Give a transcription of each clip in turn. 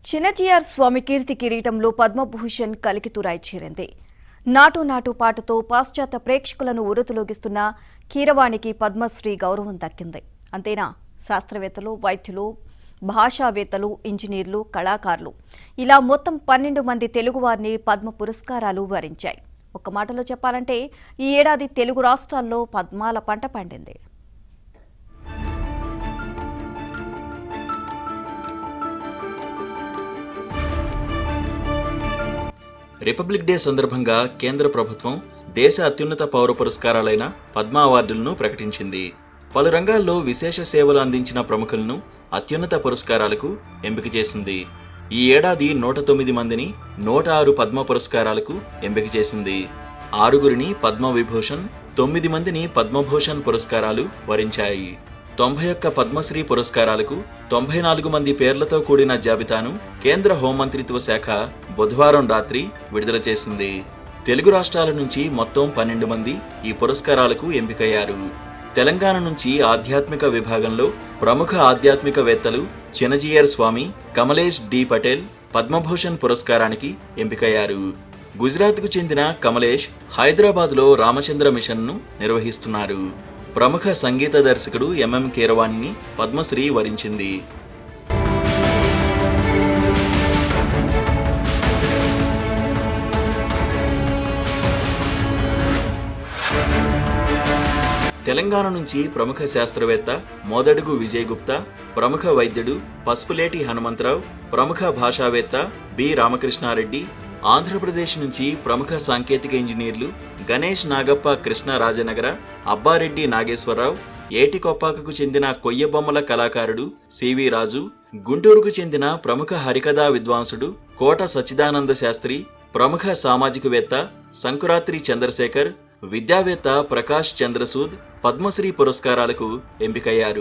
చిన్నజీఆర్ స్వామి కీర్తి కిరీటంలో పద్మభూషణ్ కలికితురాయి చేరింది నాటు నాటు పాటతో పాశ్చాత్య ప్రేక్షకులను ఉరుతులోగిస్తున్న కీరవాణికి పద్మశ్రీ గౌరవం దక్కింది అంతేనా శాస్త్రవేత్తలు వైద్యులు భాషావేత్తలు ఇంజనీర్లు కళాకారులు ఇలా మొత్తం పన్నెండు మంది తెలుగువారిని పద్మ పురస్కారాలు వరించాయి ఒక మాటలో చెప్పాలంటే ఈ ఏడాది తెలుగు రాష్ట్రాల్లో పద్మాల పంట పండింది రిపబ్లిక్ డే సందర్భంగా కేంద్ర ప్రభుత్వం దేశ అత్యున్నత పౌర పురస్కారాలైన పద్మ అవార్డులను ప్రకటించింది పలు రంగాల్లో విశేష సేవలు అందించిన ప్రముఖులను అత్యున్నత పురస్కారాలకు ఎంపిక చేసింది ఈ ఏడాది నూట తొమ్మిది మందిని నూట ఆరు పద్మ పురస్కారాలకు ఎంపిక చేసింది ఆరుగురిని పద్మ విభూషణ్ తొమ్మిది మందిని పద్మభూషణ్ పురస్కారాలు వరించాయి తొంభై ఒక్క పద్మశ్రీ పురస్కారాలకు తొంభై నాలుగు మంది పేర్లతో కూడిన జాబితాను కేంద్ర హోంమంత్రిత్వ శాఖ బుధవారం రాత్రి విడుదల చేసింది తెలుగు రాష్ట్రాల నుంచి మొత్తం పన్నెండు మంది ఈ పురస్కారాలకు ఎంపికయ్యారు తెలంగాణ నుంచి ఆధ్యాత్మిక విభాగంలో ప్రముఖ ఆధ్యాత్మికవేత్తలు చినజీయర్ స్వామి కమలేష్ డి పటేల్ పద్మభూషణ్ పురస్కారానికి ఎంపికయ్యారు గుజరాత్కు చెందిన కమలేష్ హైదరాబాద్లో రామచంద్ర మిషన్ను నిర్వహిస్తున్నారు ప్రముఖ సంగీత దర్శకుడు ఎంఎం కీరవాణిని పద్మశ్రీ వరించింది తెలంగాణ నుంచి ప్రముఖ శాస్త్రవేత్త మోదడుగు విజయ్ గుప్తా ప్రముఖ వైద్యుడు పసుపులేటి హనుమంతరావు ప్రముఖ భాషావేత్త బి రామకృష్ణారెడ్డి ఆంధ్రప్రదేశ్ నుంచి ప్రముఖ సాంకేతిక ఇంజనీర్లు గణేష్ నాగప్ప కృష్ణ రాజనగర అబ్బారెడ్డి నాగేశ్వరరావు ఏటికొప్పాకకు చెందిన కొయ్యబొమ్మల కళాకారుడు సివి రాజు గుంటూరుకు చెందిన ప్రముఖ హరికథా విద్వాంసుడు కోట సచ్చిదానంద శాస్త్రి ప్రముఖ సామాజికవేత్త సంకురాత్రి చంద్రశేఖర్ విద్యావేత్త ప్రకాష్ చంద్రసూద్ పద్మశ్రీ పురస్కారాలకు ఎంపికయ్యారు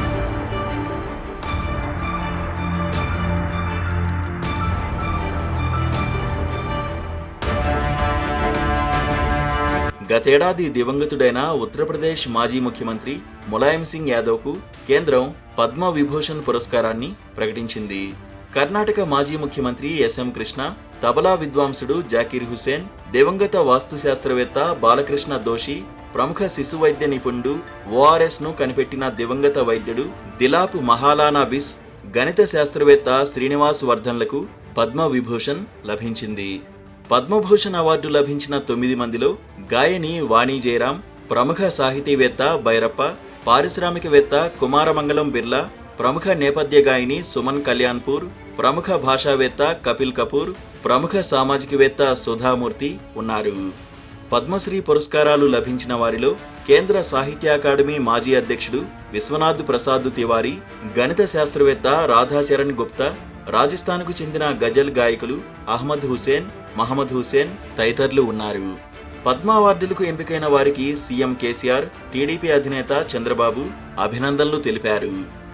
గతేడాది దివంగతుడైన ఉత్తరప్రదేశ్ మాజీ ముఖ్యమంత్రి ములాయం సింగ్ యాదవ్కు కేంద్రం పద్మ విభూషణ్ పురస్కారాన్ని ప్రకటించింది కర్ణాటక మాజీ ముఖ్యమంత్రి ఎస్ఎం కృష్ణ తబలా విద్వాంసుడు జాకీర్ హుసేన్ దివంగత వాస్తుశాస్త్రవేత్త బాలకృష్ణ దోషి ప్రముఖ శిశు వైద్య నిపుణుడు ఓఆర్ఎస్ ను కనిపెట్టిన దివంగత వైద్యుడు దిలాప్ మహాలానా బిస్ గణిత శాస్త్రవేత్త శ్రీనివాస్ వర్ధన్లకు పద్మ విభూషణ్ లభించింది పద్మభూషణ్ అవార్డు లభించిన తొమ్మిది మందిలో గాయని వాణి జయరాం ప్రముఖ సాహితీవేత్త భైరప్ప పారిశ్రామికవేత్త కుమారమంగళం బిర్లా ప్రముఖ నేపథ్య గాయని సుమన్ కళ్యాణ్పూర్ ప్రముఖ భాషావేత్త కపిల్ కపూర్ ప్రముఖ సామాజికవేత్త సుధామూర్తి ఉన్నారు పద్మశ్రీ పురస్కారాలు లభించిన వారిలో కేంద్ర సాహిత్య అకాడమీ మాజీ అధ్యక్షుడు విశ్వనాథ్ ప్రసాద్ తివారీ గణిత శాస్త్రవేత్త రాధాచరణ్ గుప్తా రాజస్థాన్కు చెందిన గజల్ గాయకులు అహ్మద్ హుసేన్ మహమ్మద్ హుసేన్ తదితరులు ఉన్నారు పద్మ అవార్డులకు ఎంపికైన వారికి సీఎం కేసీఆర్ టీడీపీ అధినేత చంద్రబాబు అభినందనలు తెలిపారు